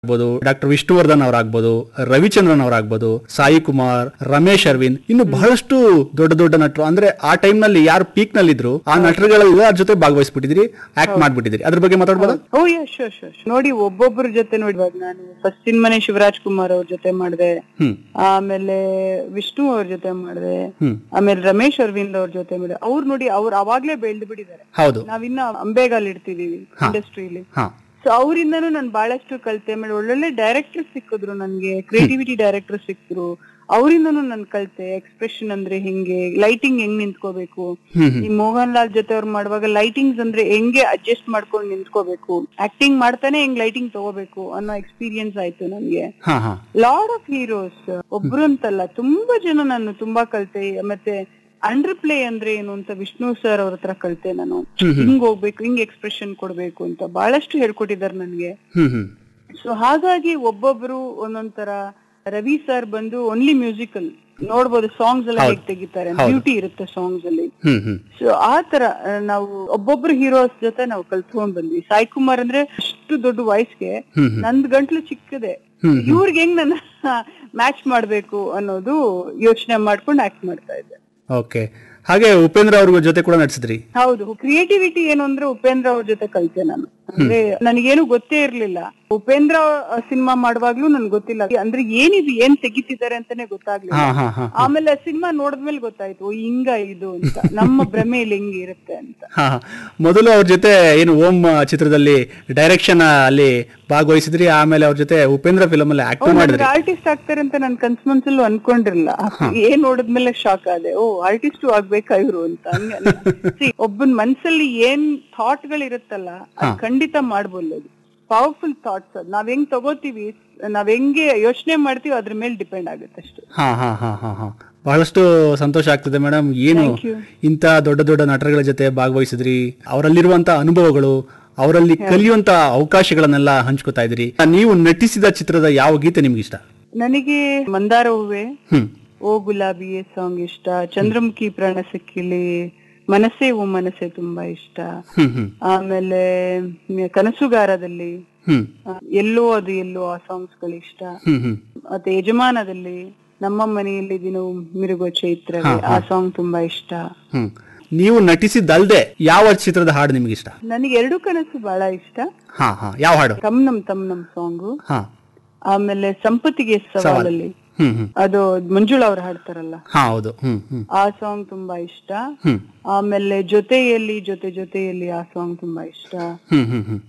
ಆಗ್ಬೋದು ಡಾಕ್ಟರ್ ವಿಷ್ಣುವರ್ಧನ್ ಅವರಾಗ್ಬೋದು ರವಿಚಂದ್ರನ್ ಅವರಾಗ್ಬೋದು ಸಾಯಿ ಕುಮಾರ್ ರಮೇಶ್ ಅರವಿಂದ್ ಇನ್ನು ಬಹಳಷ್ಟು ದೊಡ್ಡ ದೊಡ್ಡ ನಟರು ಅಂದ್ರೆ ಆ ಟೈಮ್ ನಲ್ಲಿ ಯಾರು ಪೀಕ್ ನಲ್ಲಿ ಇದ್ರು ಆ ನಟರುಗಳೆಲ್ಲ ಜೊತೆ ಭಾಗವಹಿಸ್ಬಿಟ್ಟಿದ್ರಿ ಆಕ್ಟ್ ಮಾಡ್ಬಿಟ್ಟಿದ್ರಿ ಅದ್ರ ಬಗ್ಗೆ ಮಾತಾಡ್ಬೋದಾ ಓ ಯಾ ಶೋರ್ ಶೋರ್ ನೋಡಿ ಒಬ್ಬೊಬ್ಬರ ಜೊತೆ ನೋಡಿ ಇವಾಗ ನಾನು ಫಸ್ಟ್ ಮನೆ ಶಿವರಾಜ್ ಕುಮಾರ್ ಅವ್ರ ಜೊತೆ ಮಾಡಿದೆ ಹ್ಮ್ ಆಮೇಲೆ ವಿಷ್ಣು ಅವ್ರ ಜೊತೆ ಮಾಡಿದೆ ಹ್ಮ್ ಆಮೇಲೆ ರಮೇಶ್ ಅರವಿಂದ್ ಅವ್ರ ಜೊತೆ ಮಾಡಿದೆ ಅವ್ರು ನೋಡಿ ಅವ್ರು ಅವಾಗ್ಲೇ ಬೆಳ್ದು ಬಿಟ್ಟಿದ್ದಾರೆ ಹೌದು ನಾವಿನ್ನ ಅಂಬೇಗಾಲ್ ಇಡ್ತಿದೀವಿ ಇಂಡಸ್ಟ್ರಿಲಿ ಹಾ ಸೊ ಅವರಿಂದನೂ ನಾನು ಬಹಳಷ್ಟು ಕಲ್ತೆ ಆಮೇಲೆ ಒಳ್ಳೊಳ್ಳೆ ಡೈರೆಕ್ಟರ್ ಸಿಕ್ಕಿದ್ರು ನನ್ಗೆ ಕ್ರಿಯೇಟಿವಿಟಿ ಡೈರೆಕ್ಟರ್ ಸಿಕ್ಕಿದ್ರು ಅವರಿಂದನೂ ನಾನು ಕಲ್ತೆ ಎಕ್ಸ್ಪ್ರೆಷನ್ ಅಂದ್ರೆ ಹೆಂಗೆ ಲೈಟಿಂಗ್ ಹೆಂಗ್ ನಿಂತ್ಕೋಬೇಕು ಹ್ಮ್ ಹ್ಮ್ ಈ ಮೋಹನ್ ಲಾಲ್ ಜೊತೆ ಅವ್ರು ಮಾಡುವಾಗ ಲೈಟಿಂಗ್ಸ್ ಅಂದ್ರೆ ಹೆಂಗೆ ಅಡ್ಜಸ್ಟ್ ಮಾಡ್ಕೊಂಡು ನಿಂತ್ಕೋಬೇಕು ಆಕ್ಟಿಂಗ್ ಮಾಡ್ತಾನೆ ಹೆಂಗ್ ಲೈಟಿಂಗ್ ತಗೋಬೇಕು ಅನ್ನೋ ಎಕ್ಸ್ಪೀರಿಯನ್ಸ್ ಆಯ್ತು ನನ್ಗೆ ಹಾ ಹಾ ಲಾರ್ಡ್ ಆಫ್ ಹೀರೋಸ್ ಒಬ್ರು ಅಂತಲ್ಲ ತುಂಬಾ ಜನ ನಾನು ತುಂಬಾ ಕಲ್ತೆ ಮತ್ತೆ ಅಂಡರ್ ಪ್ಲೇ ಅಂದ್ರೆ ಏನು ಅಂತ ವಿಷ್ಣು ಸರ್ ಅವ್ರ ಹತ್ರ ಕಲ್ತೆ ನಾನು ಹ್ಮ್ ಹ್ಮ್ ಹಿಂಗ್ ಹೋಗ್ಬೇಕು ಹಿಂಗ್ ಎಕ್ಸ್ಪ್ರೆಷನ್ ಕೊಡ್ಬೇಕು ಅಂತ ಬಹಳಷ್ಟು ಹೇಳ್ಕೊಟ್ಟಿದ್ದಾರೆ ನನ್ಗೆ ಹ್ಮ್ ಹ್ಮ್ ಸೊ ಹಾಗಾಗಿ ಒಬ್ಬೊಬ್ರು ಒಂದೊಂದ್ ತರ ರವಿ ಸರ್ ಬಂದು ಓನ್ಲಿ ಮ್ಯೂಸಿಕಲ್ ನೋಡ್ಬೋದು ಸಾಂಗ್ಸ್ ಎಲ್ಲ ಹೇಗ್ ತೆಗಿತಾರೆ ಬ್ಯೂಟಿ ಇರುತ್ತೆ ಸಾಂಗ್ಸ್ ಅಲ್ಲಿ ಹ್ಮ್ ಹ್ಮ್ ಸೊ ಆ ತರ ಆ, ನಾವು ಒಬ್ಬೊಬ್ರು ಹೀರೋಸ್ ಜೊತೆ ನಾವು ಕಲ್ತ್ಕೊಂಡ್ ಬಂದ್ವಿ ಸಾಯಿ ಕುಮಾರ್ ಅಂದ್ರೆ ಅಷ್ಟು ದೊಡ್ಡ ವಯಸ್ಸಿಗೆ ಹ್ಮ್ ಹ್ಮ್ ನಂದ್ ಗಂಟ್ಲು ಚಿಕ್ಕದೆ ಹ್ಮ್ ಇವ್ರಿಗೆ ಹೆಂಗ್ ನನ್ನ ಮ್ಯಾಚ್ ಮಾಡ್ಬೇಕು ಅನ್ನೋದು ಯೋಚನೆ ಮಾಡ್ಕೊಂಡು ಆಕ್ಟ್ ಮಾಡ್ತಾ ಇದ್ದೆ ಓಕೆ ಹಾಗೆ ಉಪೇಂದ್ರ ಅವ್ರ ಜೊತೆ ಕೂಡ ನಟಿಸಿದ್ರಿ ಹೌದು ಕ್ರಿಯೇಟಿವಿಟಿ ಏನು ಅಂದ್ರೆ ಉಪೇಂದ್ರ ಅವ್ರ ಜೊತೆ ಕಲ್ತೆ ನಾನು ಅಂದ್ರೆ ನನಗೇನು ಗೊತ್ತೇ ಇರ್ಲಿಲ್ಲ ಉಪೇಂದ್ರ ಸಿನಿಮಾ ಮಾಡುವಾಗ್ಲೂ ನನ್ಗೆ ಗೊತ್ತಿಲ್ಲ ಅಂದ್ರೆ ಏನಿದು ಏನ್ ತೆಗಿತಿದ್ದಾರೆ ಅಂತಾನೆ ಗೊತ್ತಾಗ್ಲಿಲ್ಲ ಹಾ ಹಾ ಹಾ ಆಮೇಲೆ ಸಿನಿಮಾ ನೋಡಿದ್ಮೇಲೆ ಗೊತ್ತಾಯ್ತು ಓ, ಹಿಂಗ ಇದು ಅಂತ ನಮ್ಮ ಭ್ರಮೆಯಲ್ಲಿ ಹೆಂಗ್ ಇರುತ್ತೆ ಅಂತ ಹಾ ಹಾ. ಮೊದಲು ಅವ್ರ ಜೊತೆ ಏನು ಓಂ ಚಿತ್ರದಲ್ಲಿ ಡೈರೆಕ್ಷನ್ ಅಲ್ಲಿ ಭಾಗವಹಿಸಿದ್ರಿ ಆಮೇಲೆ ಅವ್ರ ಜೊತೆ ಉಪೇಂದ್ರ ಫಿಲಮ್ ಅಲ್ಲಿ ಆಕ್ಟ್ ಮಾಡಿದ್ರಿ ಆರ್ಟಿಸ್ಟ್ ಆಗ್ತಾರೆ ಅಂತ ನನ್ ಕನ್ಸ್ಮನ್ಸಲ್ಲೂ ಅನ್ಕೊಂಡಿರ್ಲಿಲ್ಲ ಏನ್ ನೋಡಿದ್ಮೇಲೆ ಶಾಕ್ ಆದೆ ಓ ಆರ್ಟಿಸ್ಟ್ ಆಗ್ಬೇಕಾ ಇವ್ರು ಅಂತ ಹಂಗೆ See, ಒಬ್ಬನ್ ಮನ್ಸಲ್ಲಿ ಏನ್ ಥಾಟ್ ಗಳಿರುತ್ತಲ್ಲ ಅದ್ ಖಂಡಿತ ಮಾಡ್ಬೋದು ಪವರ್ಫುಲ್ ಥಾಟ್ಸ್ ಅದ್ ನಾವ್ ಹೆಂಗ್ ತಗೋತೀವಿ ನಾವ್ ಹೆಂಗೆ ಯೋಚನೆ ಮಾಡ್ತೀವಿ ಅದ್ರ ಮೇಲೆ ಡಿಪೆಂಡ್ ಆಗುತ್ತೆ ಅಷ್ಟೇ ಹಾ ಹಾ ಹಾ ಹಾ ಹಾ ಬಹಳಷ್ಟು ಸಂತೋಷ ಆಗ್ತದೆ ಮೇಡಮ್ ಏನು Thank you. ಇಂಥ ದೊಡ್ಡ ದೊಡ್ಡ ನಟರುಗಳ ಜೊತೆ ಭಾಗವಹಿಸಿದ್ರಿ ಅವರಲ್ಲಿರುವಂತ ಅನುಭವಗಳು ಅವರಲ್ಲಿ ಕಲಿಯುವಂತ ಅವಕಾಶಗಳನ್ನೆಲ್ಲ ಹಂಚ್ಕೋತಾ ಇದ್ರಿ ನೀವು ನಟಿಸಿದ ಚಿತ್ರದ ಯಾವ ಗೀತೆ ನಿಮ್ಗೆ ಇಷ್ಟ ನನಗೆ ಮಂದಾರ ಹೂವೆ ಹ್ಮ್ ಓ ಗುಲಾಬಿಯೇ ಸಾಂಗ್ ಇಷ್ಟ ಚಂದ್ರಮುಖಿ ಪ್ರಾಣ ಸಿಕ್ಕಿಲಿ ಮನಸ್ಸೇ ಓ ಮನಸ್ಸೇ ತುಂಬಾ ಇಷ್ಟ ಹ್ಮ್ ಹ್ಮ್ ಆಮೇಲೆ ಮ್, ಕನಸುಗಾರದಲ್ಲಿ ಹ್ಮ್ ಆ, ಎಲ್ಲೋ ಅದು ಎಲ್ಲೋ ಆ ಸಾಂಗ್ಸ್ ಗಳು ಇಷ್ಟ ಹ್ಮ್ ಹ್ಮ್ ಮತ್ತೆ ಯಜಮಾನದಲ್ಲಿ ನಮ್ಮ ಮನೆಯಲ್ಲಿ ದಿನವು ಮಿರುಗೋ ಚೈತ್ರವೇ ಆ ಸಾಂಗ್ ತುಂಬಾ ಇಷ್ಟ ಹ್ಮ್ ನೀವು ನಟಿಸಿದ್ದಲ್ದೆ ಯಾವ ಚಿತ್ರದ ಹಾಡು ನಿಮ್ಗೆ ಇಷ್ಟ ನನಗೆ ಎರಡು ಕನಸು ಬಹಳ ಇಷ್ಟ ಹಾ ಹಾ ಯಾವ ಹಾಡು ತಮ್ ನಮ್ ತಮ್ ನಮ್ ಸಾಂಗು ಹಾ ಆಮೇಲೆ ಸಂಪತ್ತಿಗೆ ಸವಾಲಲ್ಲಿ ಹ್ಮ್ ಹ್ಮ್ ಅದು ಮಂಜುಳಾ ಅವ್ರು ಹಾಡ್ತಾರಲ್ಲ ಹಾ ಹೌದು ಹ್ಮ್ ಹ್ಮ್ ಆ ಸಾಂಗ್ ತುಂಬಾ ಇಷ್ಟ ಹ್ಮ್ ಆಮೇಲೆ ಜೊತೆಯಲ್ಲಿ ಜೊತೆ ಜೊತೆಯಲ್ಲಿ ಆ ಸಾಂಗ್ ತುಂಬಾ ಇಷ್ಟ ಹ್ಮ್ ಹ್ಮ್ ಹ್ಮ್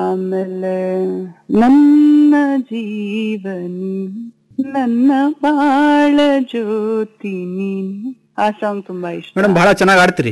ಆಮೇಲೆ ನನ್ನ ಜೀವನಿ ನನ್ನ ಬಾಳ ಜ್ಯೋತಿ ನೀನು ಆ ಸಾಂಗ್ ತುಂಬಾ ಇಷ್ಟ ಮೇಡಮ್ ಬಹಳ ಚೆನ್ನಾಗಿ ಆಡ್ತೀರಿ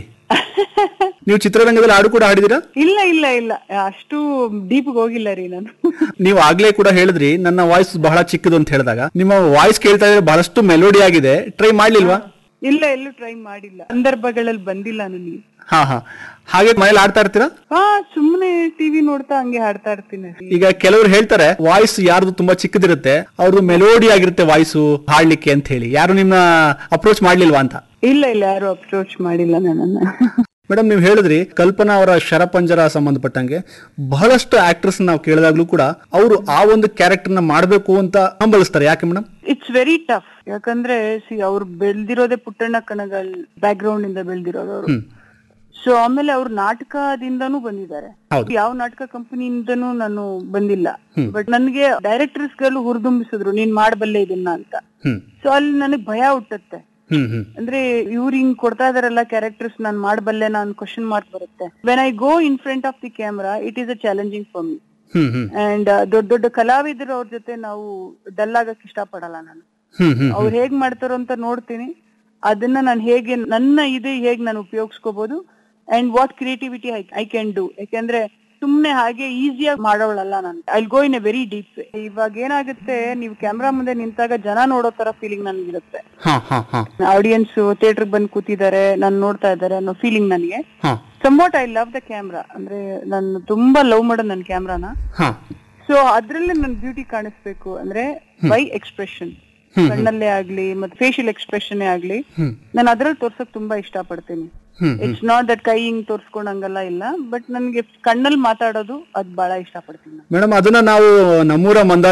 ನೀವು ಚಿತ್ರರಂಗದಲ್ಲಿ ಹಾಡು ಕೂಡ ಹಾಡಿದಿರಾ ಇಲ್ಲ ಇಲ್ಲ ಇಲ್ಲ ಅಷ್ಟು ಡೀಪ್ ಹೋಗಿಲ್ಲ ರೀ ನಾನು ನೀವು ಆಗ್ಲೇ ಕೂಡ ಹೇಳಿದ್ರಿ ನನ್ನ ವಾಯ್ಸ್ ಬಹಳ ಚಿಕ್ಕದು ಅಂತ ಹೇಳಿದಾಗ ನಿಮ್ಮ ವಾಯ್ಸ್ ಕೇಳ್ತಾ ಇದ್ರೆ ಬಹಳಷ್ಟು ಮೆಲೋಡಿ ಆಗಿದೆ ಟ್ರೈ ಮಾಡ್ಲಿಲ್ವಾ ಇಲ್ಲ ಎಲ್ಲೂ ಟ್ರೈ ಮಾಡಿಲ್ಲ ಸಂದರ್ಭಗಳಲ್ಲಿ ಬಂದಿಲ್ಲ ನನಗೆ ಹಾ ಹಾ ಹಾಗೆ ಮನೇಲಿ ಆಡ್ತಾ ಇರ್ತೀರಾ ಹಾ ಸುಮ್ನೆ ಟಿವಿ ನೋಡ್ತಾ ಹಂಗೆ ಹಾಡ್ತಾ ಇರ್ತೀನಿ ಈಗ ಕೆಲವರು ಹೇಳ್ತಾರೆ ವಾಯ್ಸ್ ಯಾರ್ದು ತುಂಬಾ ಚಿಕ್ಕದಿರುತ್ತೆ ಅವ್ರದ್ದು ಮೆಲೋಡಿ ಆಗಿರುತ್ತೆ ವಾಯ್ಸು ಹಾಡ್ಲಿಕ್ಕೆ ಅಂತ ಹೇಳಿ ಯಾರು ನಿಮ್ನ ಅಪ್ರೋಚ್ ಮಾಡ್ಲಿಲ್ವಾ ಅಂತ ಇಲ್ಲ ಇಲ್ಲ ಯಾರು ಅಪ್ರೋಚ್ ಮಾಡಿಲ್ಲ ನನ್ನನ್ನ ಮೇಡಮ್ ನೀವು ಹೇಳಿದ್ರಿ ಕಲ್ಪನಾ ಅವರ ಶರಪಂಜರ ಸಂಬಂಧಪಟ್ಟಂಗೆ ಬಹಳಷ್ಟು ಆಕ್ಟರ್ಸ್ ನಾವು ಕೇಳಿದಾಗ್ಲೂ ಕೂಡ ಅವರು ಆ ಒಂದು ಕ್ಯಾರೆಕ್ಟರ್ ನ ಮಾಡ್ಬೇಕು ಅಂತ ಹಂಬಲಿಸ್ತಾರೆ ಯಾಕೆ ಮೇಡಮ್ ಇಟ್ಸ್ ವೆರಿ ಟಫ್ ಯಾಕಂದ್ರೆ ಸಿ ಅವ್ರು ಬೆಳ್ದಿರೋದೇ ಪುಟ್ಟಣ್ಣ ಕಣಗಲ್ ಬ್ಯಾಕ್ ಗ್ರೌಂಡ್ ಇಂದ ಬೆಳ್ದಿರೋದು ಅವರು ಹ್ಮ್ ಸೊ ಆಮೇಲೆ ಅವ್ರು ನಾಟಕದಿಂದನೂ ಬಂದಿದ್ದಾರೆ ಹೌದು. ಯಾವ ನಾಟಕ ಕಂಪನಿಯಿಂದನೂ ನಾನು ಬಂದಿಲ್ಲ ಬಟ್ ನನ್ಗೆ ಡೈರೆಕ್ಟರ್ಸ್ ಗಳು ಹುರಿದುಂಬಿಸಿದ್ರು ನೀನ್ ಮಾಡಬಲ್ಲೆ ಇದನ್ನ ಅಂತ ಹ್ಮ್ ಸೊ ಅಲ್ಲಿ ನನಗೆ ಭಯ ಹುಟ್ಟತ್ತೆ ಹ್ಮ್ ಹ್ಮ್ ಅಂದ್ರೆ ಇವ್ರು ಹಿಂಗ್ ಕೊಡ್ತಾ ಇದಾರಲ್ಲ ಕ್ಯಾರೆಕ್ಟರ್ಸ್ ನಾನ್ ಮಾಡಬಲ್ಲೆ ನಾನು ಕ್ವಶನ್ ಮಾರ್ಕ್ ಬರುತ್ತೆ when I go in front of the camera it is a challenging for me hmm hmm and ದೊಡ್ಡ ದೊಡ್ಡ ಕಲಾವಿದರು ಅವ್ರ ಜೊತೆ ನಾವು ಡಲ್ ಆಗಕ್ ಇಷ್ಟಪಡಲ್ಲ ನಾನು ಹ್ಮ್ ಹ್ಮ್ ಅವ್ರು ಹೇಗ್ ಮಾಡ್ತಾರೋ ಅಂತ ನೋಡ್ತೀನಿ ಅದನ್ನ ನಾನು ಹೇಗೆ ನನ್ನ ಇದು ಹೇಗ್ ನಾನು ಉಪಯೋಗಿಸ್ಕೋಬಹುದು and what creativity I can do ಯಾಕೆಂದ್ರೆ ಸುಮ್ನೆ ಹಾಗೆ ಈಸಿಯಾಗಿ ಮಾಡೋಳಲ್ಲ ನಾನು I go in a very deep ಇವಾಗ ಏನಾಗುತ್ತೆ ನೀವು ಕ್ಯಾಮ್ರಾ ಮುಂದೆ ನಿಂತಾಗ ಜನ ನೋಡೋ ತರ ಫೀಲಿಂಗ್ ನನ್ಗಿರುತ್ತೆ ಹಾ ಹಾ ಹಾ ಆಡಿಯನ್ಸ್ ಥಿಯೇಟರ್ ಬಂದು ಕೂತಿದ್ದಾರೆ ನಾನು ನೋಡ್ತಾ ಇದ್ದಾರೆ ಅನ್ನೋ ಫೀಲಿಂಗ್ ನನಗೆ ಹಾ somewhat I love the camera ಅಂದ್ರೆ ನಾನು ತುಂಬಾ ಲವ್ ಮಾಡೋದು ನನ್ನ ಕ್ಯಾಮ್ರಾನ ಹಾ ಸೊ ಅದ್ರಲ್ಲೇ ನನ್ ಬ್ಯೂಟಿ ಕಾಣಿಸ್ಬೇಕು ಅಂದ್ರೆ ಬೈ ಎಕ್ಸ್ಪ್ರೆಷನ್ ಕಣ್ಣಲ್ಲೇ ಆಗ್ಲಿ ಮತ್ತೆ ಫೇಶಿಯಲ್ ಎಕ್ಸ್ಪ್ರೆಷನ್ ಆಗ್ಲಿ ಹ್ಮ್ ನಾನು ಅದ್ರಲ್ಲಿ ತೋರ್ಸಕ್ ತುಂಬಾ ಇಷ್ಟ ಪಡ್ತೀನಿ ಹ್ಮ್ ಇಟ್ಸ್ ನಾಟ್ ದಟ್ ಕೈ ಹಿಂಗ್ ತೋರ್ಸ್ಕೊಂಡಂಗಲ್ಲ ಇಲ್ಲ ಬಟ್ ನನ್ಗೆ ಕಣ್ಣಲ್ಲಿ ಮಾತಾಡೋದು ಅದ್ ಬಹಳ ಇಷ್ಟ ಪಡ್ತೀನಿ ನಾನು. ಮೇಡಮ್ ಅದನ್ನ ನಾವು ನಮ್ಮೂರ ಮಂದಾರ